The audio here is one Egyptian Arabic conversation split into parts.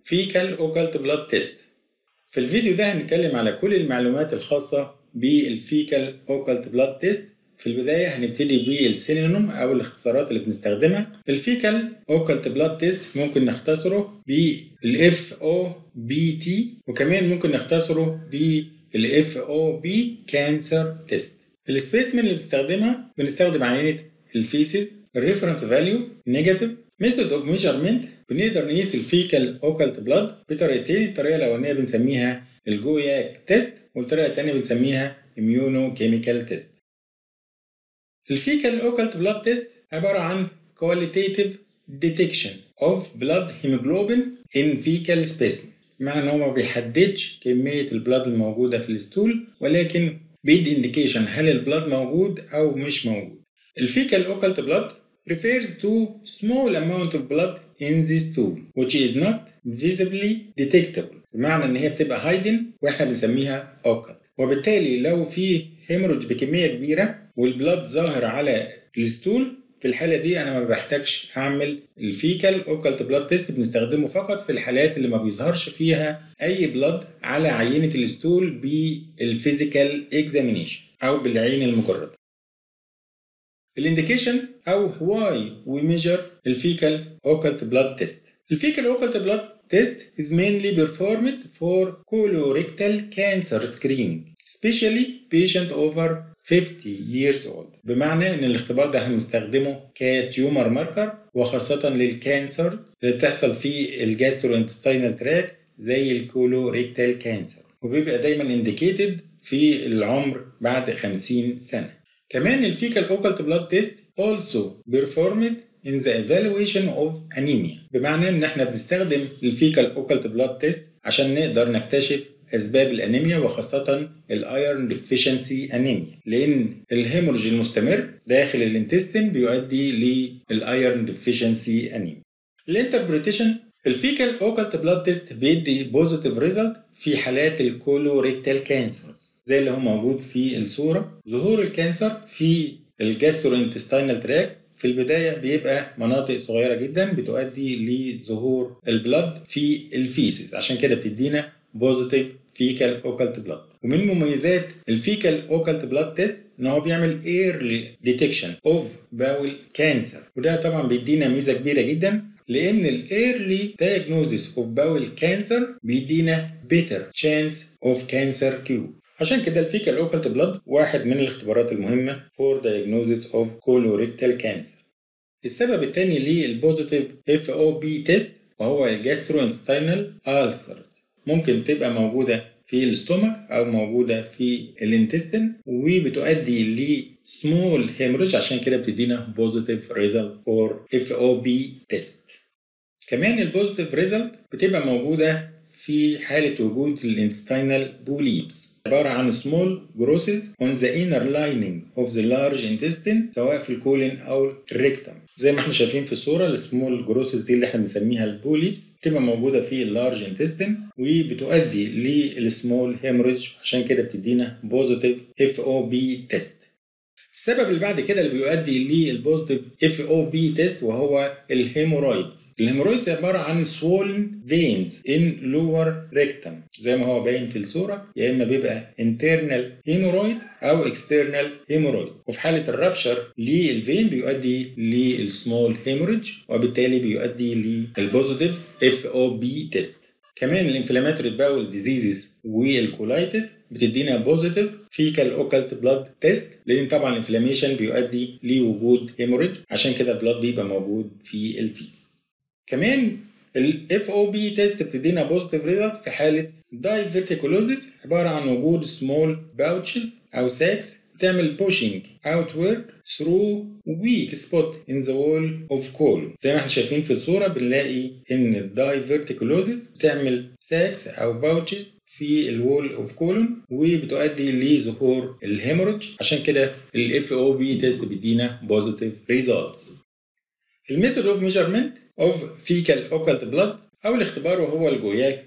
fecal occult blood test في الفيديو ده هنتكلم على كل المعلومات الخاصة بالفيكال اوكالت بلاد تيست في البداية هنبتدي بالسينونيم أو الاختصارات اللي بنستخدمها الفيكال اوكالت بلاد تيست ممكن نختصره بالاف او بي تي وكمان ممكن نختصره بالاف او بي كانسر تيست السبيسمن اللي بنستخدمها بنستخدم عينة الفيسز الريفرنس فاليو نيجاتيف ميثود اوف ميجرمنت بنقدر نقيس الفيكال اوكالت بلاد بطريقتين الطريقة الأولانية بنسميها الجوياك تيست والطريقة الثانية بنسميها immuno chemical test الفيكال اوكالت بلاد تيست عبارة عن qualitative detection of blood hemoglobin in fecal specimen بمعنى ان هو ما بيحددش كمية البلاد الموجودة في الستول ولكن بيدي انديكيشن هل البلاد موجود او مش موجود الفيكال اوكالت بلاد refers to small amount of blood in the stool which is not visibly detectable بمعنى ان هي بتبقى هايدن واحنا بنسميها اوكالت وبالتالي لو في هيموريج بكميه كبيره والبلاد ظاهر على الستول في الحالة دي أنا ما بحتاجش أعمل الفيكال أوكالت بلاد تيست بنستخدمه فقط في الحالات اللي ما بيظهرش فيها أي بلاد على عينة الستول بالفيزيكال اكزامينيشن أو بالعين المجردة. الانديكيشن أو واي وي ميجر الفيكال أوكالت بلاد تيست. الفيكال أوكالت بلاد test is mainly performed for colorectal cancer screening especially patient over 50 years old بمعنى ان الاختبار ده هنستخدمه كتيومر ماركر وخاصة للكانسر اللي بتحصل في الجاسترو انتستينال تراك زي الكولوريكتال كانسر وبيبقى دايما انديكيتد في العمر بعد 50 سنة كمان الفيكال اوكالت بلاد تيست also performed in the evaluation of anemia بمعنى ان احنا بنستخدم الفيكال اوكالت بلاد تيست عشان نقدر نكتشف اسباب الانيميا وخاصه الايرون ديفيشنسي انيميا لان الهيمورج المستمر داخل الانتستين بيؤدي للايرون ديفيشنسي انيميا الانتربريتيشن الفيكال اوكالت بلاد تيست بيدي بوزيتيف ريزلت في حالات الكولوريكتال كانسرز زي اللي هو موجود في الصوره ظهور الكانسر في الجاسترو انتستينال تراك في البداية بيبقى مناطق صغيرة جدا بتؤدي لظهور البلد في الفيسز عشان كده بتدينا بوزيتيف فيكال اوكالت بلاد ومن مميزات الفيكال اوكالت بلاد تيست ان هو بيعمل ايرلي ديتكشن اوف باول كانسر وده طبعا بيدينا ميزه كبيره جدا لان الايرلي diagnosis اوف باول كانسر بيدينا better chance اوف كانسر كيور عشان كده الفيكال اوكالت بلاد واحد من الاختبارات المهمة for diagnosis of colorectal cancer. السبب الثاني للبوزيتيف اف او بي تيست وهو الجاستروانستينال ulcers ممكن تبقى موجودة في الاستومك أو موجودة في الانتستين وبتؤدي ل small hemorrhage عشان كده بتدينا positive result for FOB test. كمان البوزيتيف ريزلت بتبقى موجودة في حالة وجود الانتستينال بوليبس عبارة عن small grosses on the inner lining of the large intestine سواء في الكولين أو الريكتم زي ما احنا شايفين في الصورة السمول جروسز دي اللي احنا بنسميها البوليبس بتبقى موجودة في اللارج انتستين وبتؤدي للسمول هيموريج عشان كده بتدينا بوزيتيف اف او بي تيست السبب اللي بعد كده اللي بيؤدي للبوزيتيف اف او بي تيست وهو الهيمورويدز الهيمورويدز عباره عن swollen veins in lower rectum زي ما هو باين في الصوره يا اما بيبقى internal hemorrhoid او external hemorrhoid وفي حاله الرابشر للفين بيؤدي للسمول هيموريج وبالتالي بيؤدي للبوزيتيف اف او بي تيست كمان الانفلاماتوري باول ديزيزز والكولايتس بتدينا بوزيتيف فيكال اوكالت بلاد تيست لان طبعا الانفلاميشن بيؤدي لوجود هيموريج عشان كده البلاد بيبقى موجود في الفيس كمان الاف او بي تيست بتدينا بوزيتيف ريزلت في حاله دايفرتيكولوزيس عباره عن وجود سمول باوتشز او ساكس بتعمل pushing outward through weak spot in the wall of colon زي ما احنا شايفين في الصورة بنلاقي ان الدايفرتيكولوزيس بتعمل ساكس او باوتشز في الوول اوف كولون وبتؤدي لظهور الهيموريج عشان كده الاف او بي تيست بيدينا بوزيتيف ريزلتس الميثود اوف ميجرمنت اوف فيكال اوكالت بلاد او الاختبار وهو الجوياك تيست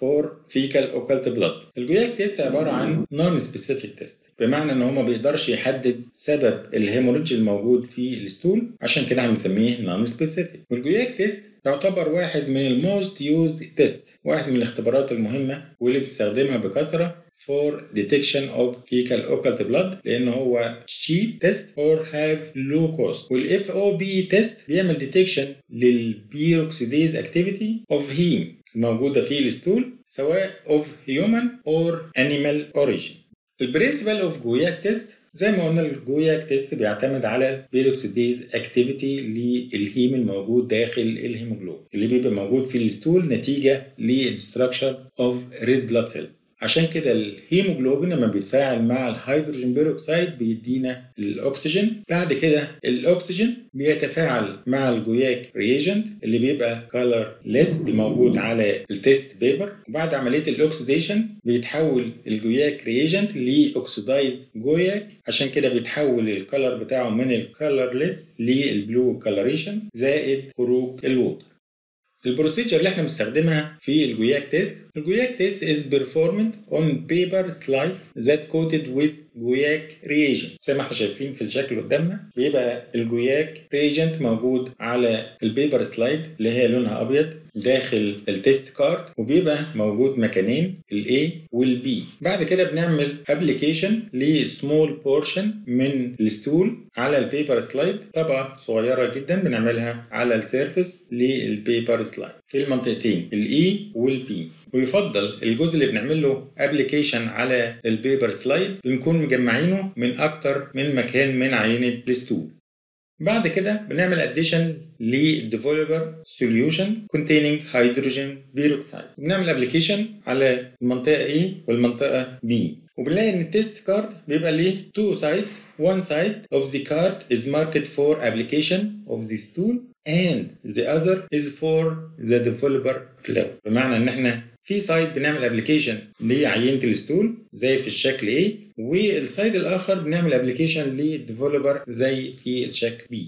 for fecal occult blood. الجوياك تيست عبارة عن non specific test بمعنى ان هو ما بيقدرش يحدد سبب الهيموريدج الموجود في الستول عشان كده هنسميه non specific. والجوياك تيست يعتبر واحد من الموست يوزد تيست واحد من الاختبارات المهمة واللي بتستخدمها بكثرة for detection of fecal occult blood لأن هو cheap test or have low cost وال FOB test بيعمل detection للبيروكسيديز activity of heme الموجودة في الستول سواء of human or animal origin. البرنسبل اوف جوياك تيست زي ما قلنا الجوياك تيست بيعتمد على البيروكسيديز اكتيفيتي للهيم الموجود داخل الهيموجلوبين اللي بيبقى موجود في الستول نتيجه للدستركشن اوف ريد بلاد سيلز عشان كده الهيموجلوبين لما بيتفاعل مع الهيدروجين بيروكسيد بيدينا الاكسجين بعد كده الاكسجين بيتفاعل مع الجوياك ريجنت اللي بيبقى كولر ليس الموجود على التيست بيبر وبعد عمليه الاكسيديشن بيتحول الجوياك ريجنت لاوكسيدايز جوياك عشان كده بيتحول الكولر بتاعه من الكولرليس للبلو كولريشن زائد خروج الووتر البروسيجر اللي احنا بنستخدمها في الجوياك تيست الجوياك تيست is performed on paper slide that coated with جوياك reagent زي ما احنا شايفين في الشكل قدامنا بيبقى الجوياك reagent موجود على البيبر سلايد اللي هي لونها ابيض داخل التيست كارد وبيبقى موجود مكانين الاي والبي بعد كده بنعمل ابلكيشن لسمول بورشن من الستول على البيبر سلايد طبقه صغيره جدا بنعملها على السيرفيس للبيبر سلايد في المنطقتين الاي والبي ويفضل الجزء اللي بنعمل له ابلكيشن على البيبر سلايد بنكون مجمعينه من اكتر من مكان من عينه الستول بعد كده بنعمل اديشن للديفلوبر سوليوشن containing hydrogen peroxide بنعمل ابلكيشن على المنطقه A والمنطقه B وبنلاقي ان التيست كارد بيبقى ليه two sides one side of the card is marked for application of the stool and the other is for the developer flow بمعنى ان احنا في سايد بنعمل ابلكيشن لعينه الستول زي في الشكل A والسايد الاخر بنعمل ابلكيشن للديفلوبر زي في الشكل B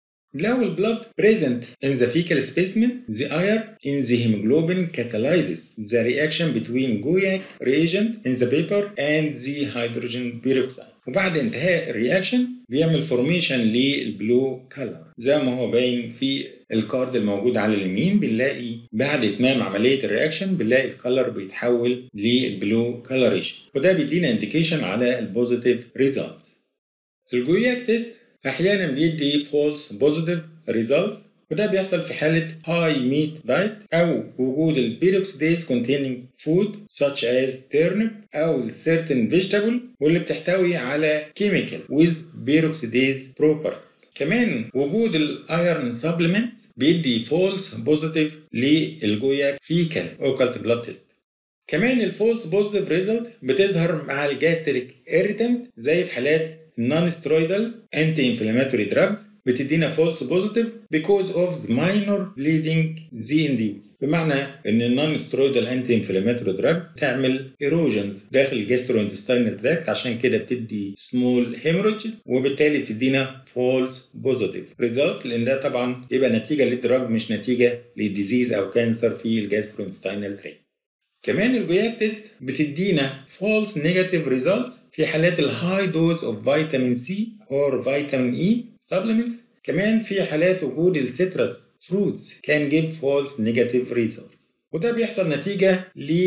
لو البلاد present in the fecal specimen the iron in the hemoglobin catalyzes the reaction between guaiac reagent in the paper and the hydrogen peroxide وبعد انتهاء الرياكشن بيعمل فورميشن للبلو كلر زي ما هو باين في الكارد الموجود على اليمين بنلاقي بعد اتمام عمليه الرياكشن بنلاقي الكلر بيتحول للبلو كلريشن وده بيدينا انديكيشن على البوزيتيف ريزلتس الجوياك تيست احيانا بيدي فولس بوزيتيف ريزلتس وده بيحصل في حالة high meat diet أو وجود البيروكسيديز containing food such as turnip أو certain vegetable واللي بتحتوي على chemical with peroxidase properties. كمان وجود الايرن supplement بيدي false positive للجوياك فيكال اوكالت بلاد تيست. كمان الفولس بوزيتيف ريزلت بتظهر مع الجاستريك irritant زي في حالات non steroidal anti inflammatory drugs بتدينا false positive because of the minor bleeding the induced بمعنى ان النون steroidal anti inflammatory drugs تعمل erosions داخل الجاستروانتستينال تراكت عشان كده بتدي small hemorrhage وبالتالي بتدينا false positive results لان ده طبعا يبقى نتيجه للدراج مش نتيجه لديزيز او كانسر في الجاستروانتستينال تراكت كمان الجوياك تيست بتدينا false negative results في حالات الهاي دوز اوف فيتامين سي اور فيتامين اي supplements كمان في حالات وجود السيترس فروتس كان جيف فولس نيجاتيف ريزلتس وده بيحصل نتيجة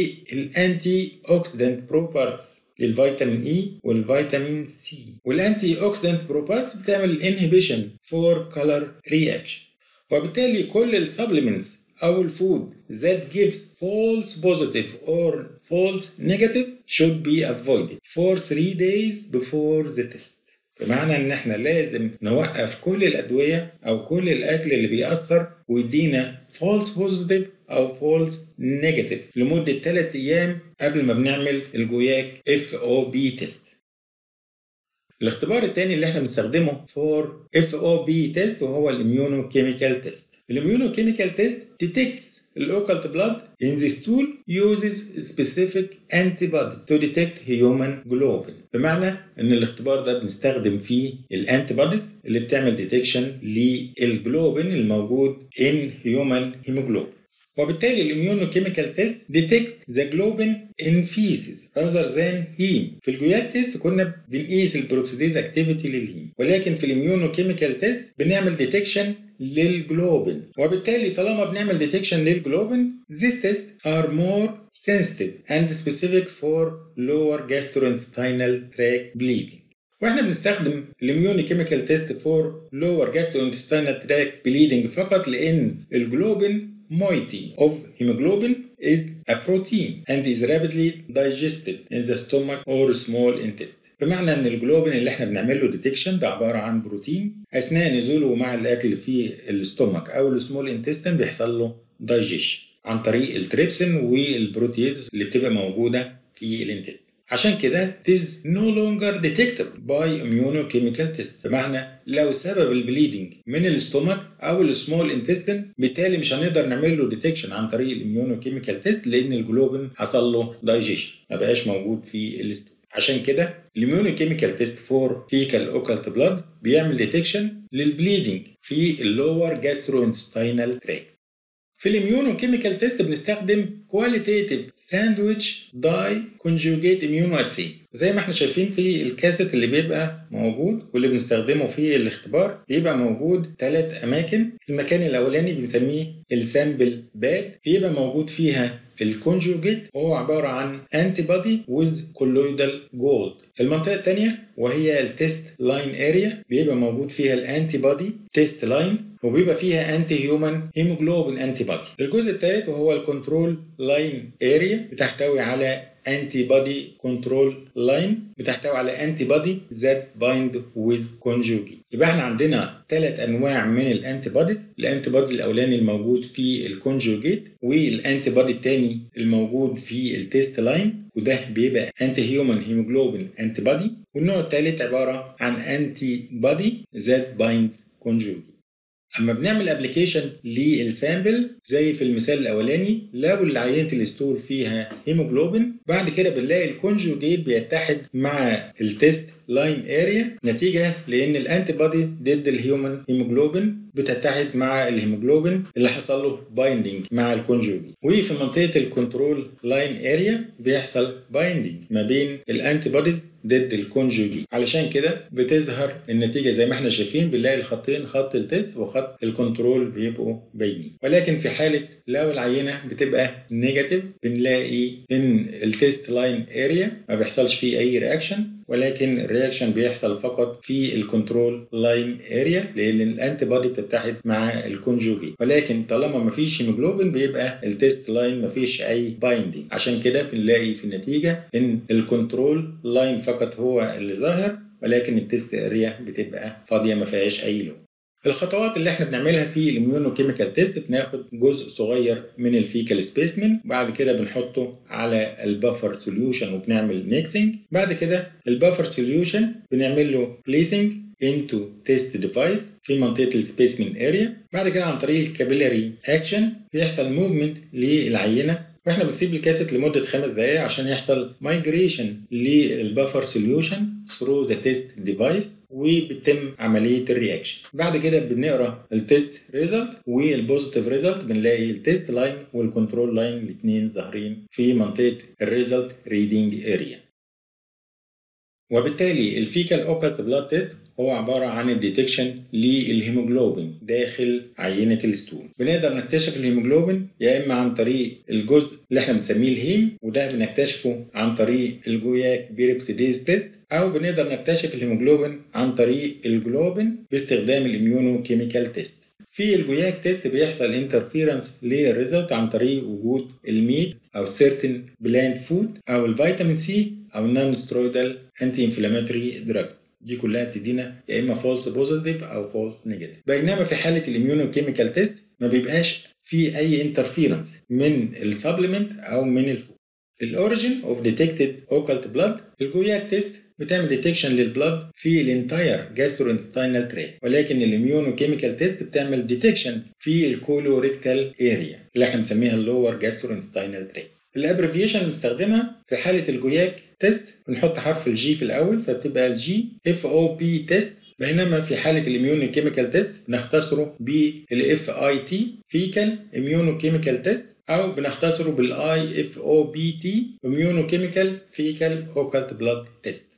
للأنتي أوكسيدنت بروبارتس للفيتامين إي والفيتامين سي والأنتي أوكسيدنت بروبارتس بتعمل انهبيشن فور كولر رياكشن وبالتالي كل السبلمنتس أو الفود that gives false positive or false negative should be avoided for 3 days before the test بمعنى ان احنا لازم نوقف كل الادويه او كل الاكل اللي بيأثر ويدينا فولس بوزيتيف او فولس نيجاتيف لمده 3 ايام قبل ما بنعمل الجوياك اف او بي تيست الاختبار الثاني اللي احنا بنستخدمه فور اف او بي تيست وهو الاميونو كيميكال تيست الاميونو كيميكال تيست detects الاوكالت بلاد in the stool uses specific antibodies to detect human globin بمعنى ان الاختبار ده بنستخدم فيه الانتيبوديز اللي بتعمل ديتكشن للجلوبين الموجود in human hemoglobin وبالتالي الاميونوكيميكال تيست ديتكت ذا جلوبين ان فيسز راذر ذان هيم في الجوياك تيست كنا بنقيس البروكسيديز اكتيفيتي للهيم ولكن في الاميونوكيميكال تيست بنعمل ديتكشن للجلوبين وبالتالي طالما بنعمل ديتكشن للجلوبين these tests are more sensitive and specific for lower gastrointestinal tract bleeding واحنا بنستخدم الاميوني كيميكال تيست فور لور gastrointestinal tract bleeding فقط لان الجلوبين moiety of hemoglobin is a protein and is rapidly digested in the stomach or small intestine. بمعنى ان الجلوبين اللي احنا بنعمل له ديتكشن ده عباره عن بروتين اثناء نزوله مع الاكل في الاستومك او السمول انتستين بيحصل له دايجيشن عن طريق التريبسين والبروتيز اللي بتبقى موجوده في الانتستين. عشان كده it is no longer detectable by immunochemical test بمعنى لو سبب البليدنج من الاستومك او السمول انتستين بالتالي مش هنقدر نعمل له ديتكشن عن طريق الاميونوكيميكال تيست لان الجلوبين حصل له دايجيشن ما بقاش موجود في الاستومك عشان كده الاميونوكيميكال تيست فور فيكال اوكالت بلاد بيعمل ديتكشن للبليدنج في اللور جاسترو انتستينال تراك في الاميونوكيميكال تيست بنستخدم كواليتيتيف ساندويتش داي كونجوجيت اميونو اسي زي ما احنا شايفين في الكاسيت اللي بيبقى موجود واللي بنستخدمه في الاختبار بيبقى موجود ثلاث اماكن المكان الاولاني بنسميه السامبل باد بيبقى موجود فيها الكونجوجيت وهو عباره عن انتي بودي ويز كولويدال جولد المنطقه الثانيه وهي التيست لاين اريا بيبقى موجود فيها الانتي بودي تيست لاين وبيبقى فيها انتي هيومن هيموجلوبين انتي بودي الجزء الثالث وهو الكنترول لاين اريا بتحتوي على انتي بودي كنترول لاين بتحتوي على انتي بودي ذات بايند ويز كونجوجي يبقى احنا عندنا ثلاث انواع من الانتي بوديز الانتي بوديز الاولاني الموجود في الكونجوجيت والانتي بودي الثاني الموجود في التيست لاين وده بيبقى انتي هيومن هيموجلوبين انتي بودي والنوع الثالث عباره عن انتي بودي ذات بايندز كونجوجي اما بنعمل ابلكيشن للسامبل زي في المثال الاولاني لو العينه الستول فيها هيموجلوبين بعد كده بنلاقي الكونجوجيت بيتحد مع التيست لاين اريا نتيجه لان الانتي بودي ضد الهيومن هيموجلوبين بتتحد مع الهيموجلوبين اللي حصل له بايندينج مع الكونجوجي وفي منطقه الكنترول لاين اريا بيحصل بايندينج ما بين الانتي بوديز ضد الكونجوجي علشان كده بتظهر النتيجه زي ما احنا شايفين بنلاقي الخطين خط التيست وخط الكنترول بيبقوا باينين ولكن في حاله لو العينه بتبقى نيجاتيف بنلاقي ان التيست لاين اريا ما بيحصلش فيه اي رياكشن ولكن الرياكشن بيحصل فقط في الكنترول لاين اريا لان الانتي بودي بتتحد مع الكونجوجي ولكن طالما ما فيش هيموجلوبين بيبقى التيست لاين ما فيش اي بايندينج عشان كده بنلاقي في النتيجه ان الكنترول لاين فقط هو اللي ظاهر ولكن التيست اريا بتبقى فاضيه ما فيهاش اي لون الخطوات اللي احنا بنعملها في الاميونوكيميكال تيست بناخد جزء صغير من الفيكال سبيسمن وبعد كده بنحطه على البفر سوليوشن وبنعمل ميكسنج بعد كده البفر سوليوشن بنعمل له بليسنج into test device في منطقة السبيسمن اريا بعد كده عن طريق الكابيلاري اكشن بيحصل موفمنت للعينة واحنا بنسيب الكاسيت لمده خمس دقائق عشان يحصل مايجريشن للبفر سوليوشن ثرو ذا تيست ديفايس وبتتم عمليه الرياكشن بعد كده بنقرا التيست ريزلت والبوزيتيف ريزلت بنلاقي التيست لاين والكنترول لاين الاثنين ظاهرين في منطقه الريزلت ريدنج اريا وبالتالي الفيكال اوكالت بلاد تيست هو عبارة عن الديتكشن للهيموجلوبين داخل عينة الستول بنقدر نكتشف الهيموجلوبين يا إما عن طريق الجزء اللي احنا بنسميه الهيم وده بنكتشفه عن طريق الجوياك بيروكسيديز تيست أو بنقدر نكتشف الهيموجلوبين عن طريق الجلوبين باستخدام الاميونو كيميكال تيست في الجوياك تيست بيحصل انترفيرنس للريزلت عن طريق وجود الميت او سيرتن بلاند فود او الفيتامين سي او نون سترويدال انتي انفلاماتوري دراجز دي كلها بتدينا يا اما فولس بوزيتيف او فولس نيجاتيف بينما في حاله الاميونو كيميكال تيست ما بيبقاش في اي انترفيرنس من السبلمنت او من الفود الاوريجين اوف ديتكتد اوكالت بلاد الجوياك تيست بتعمل ديتكشن للبلاد في الانتاير جاستروانتستينال تراك ولكن الاميونو كيميكال تيست بتعمل ديتكشن في الكولوريكتال اريا اللي احنا بنسميها اللور جاستروانتستينال تراك الابريفيشن اللي بنستخدمها في حاله الجوياك تيست بنحط حرف الجي في الاول فبتبقى الجي اف او بي تيست بينما في حالة الاميونو كيميكال تيست بنختصره بالاف اي تي فيكال اميونو كيميكال تيست او بنختصره بالاي اف او بي تي اميونو كيميكال فيكال اوكالت بلاد تيست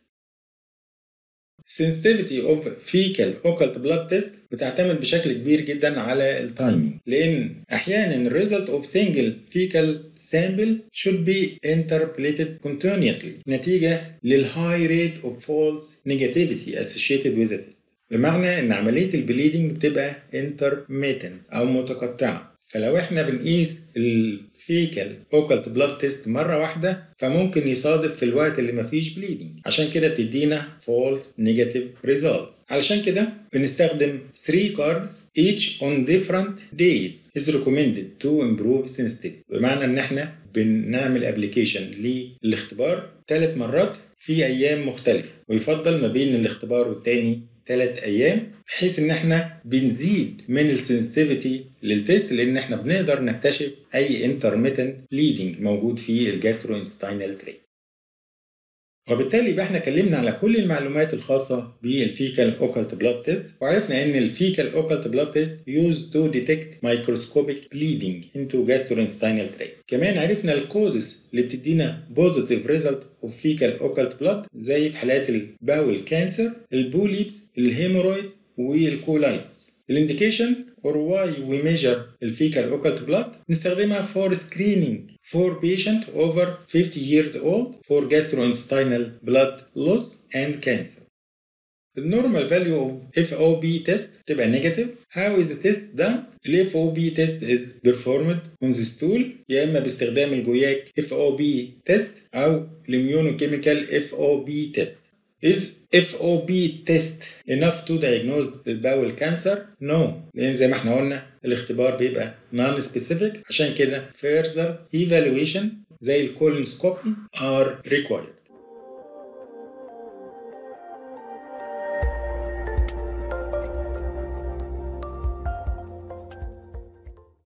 sensitivity of fecal occult blood test بتعتمد بشكل كبير جدا على التايمينج لان احيانا الريزلت of single fecal sample should be interpolated continuously نتيجه للهاي ريت of false negativity associated with the test بمعنى ان عمليه البليدنج بتبقى intermittent او متقطعه فلو احنا بنقيس الفيكال اوكلت بلاد تيست مره واحده فممكن يصادف في الوقت اللي مفيش بليدنج عشان كده بتدينا فولس نيجاتيف ريزلتس علشان كده بنستخدم 3 cards each on different days is recommended to improve sensitivity بمعنى ان احنا بنعمل ابلكيشن للاختبار ثلاث مرات في ايام مختلفه ويفضل ما بين الاختبار والتاني ثلاث ايام بحيث ان احنا بنزيد من السنسيتيفيتي للتيست لان احنا بنقدر نكتشف اي انترميتنت بليدنج موجود في الجاسترو انستاينال تري وبالتالي يبقى احنا اتكلمنا على كل المعلومات الخاصة بالفيكال اوكالت بلاد تيست وعرفنا ان الفيكال اوكالت بلاد تيست used to detect microscopic bleeding into gastrointestinal tract كمان عرفنا الكوزز اللي بتدينا positive result of fecal occult blood زي في حالات الباول كانسر البوليبس الهيمورويدز والكولايتس الانديكيشن or why we measure الفيكال اوكالت بلاد نستخدمها for screening for patient over 50 years old for gastrointestinal blood loss and cancer. The normal value of FOB test تبقى negative. How is the test done? ال FOB test is performed on the stool يا إما باستخدام الجوياك FOB test أو الاميونوكيميكال FOB test. Is FOB test enough to diagnose الباول كانسر؟ No لأن زي ما احنا قلنا الاختبار بيبقى non specific عشان كده further evaluation زي الكولونسكوبي are required.